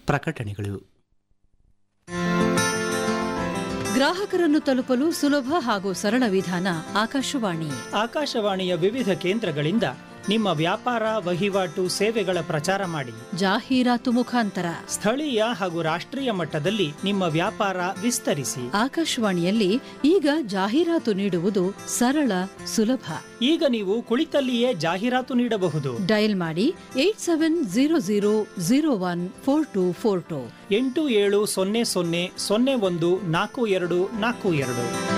ಪ್ರಕಟಣೆಗಳು ಗ್ರಾಹಕರನ್ನು ತಲುಪಲು ಸುಲಭ ಹಾಗೂ ಸರಳ ವಿಧಾನ ಆಕಾಶವಾಣಿ ಆಕಾಶವಾಣಿಯ ವಿವಿಧ ಕೇಂದ್ರಗಳಿಂದ ನಿಮ್ಮ ವ್ಯಾಪಾರ ವಹಿವಾಟು ಸೇವೆಗಳ ಪ್ರಚಾರ ಮಾಡಿ ಜಾಹೀರಾತು ಮುಖಾಂತರ ಸ್ಥಳೀಯ ಹಾಗೂ ರಾಷ್ಟ್ರೀಯ ಮಟ್ಟದಲ್ಲಿ ನಿಮ್ಮ ವ್ಯಾಪಾರ ವಿಸ್ತರಿಸಿ ಆಕಾಶವಾಣಿಯಲ್ಲಿ ಈಗ ಜಾಹೀರಾತು ನೀಡುವುದು ಸರಳ ಸುಲಭ ಈಗ ನೀವು ಕುಳಿತಲ್ಲಿಯೇ ಜಾಹೀರಾತು ನೀಡಬಹುದು ಡಯಲ್ ಮಾಡಿ eight seven zero zero zero one four two four two ಎಂಟು ಏಳು ಸೊನ್ನೆ ಸೊನ್ನೆ ಸೊನ್ನೆ ಒಂದು ನಾಲ್ಕು ಎರಡು ನಾಲ್ಕು ಎರಡು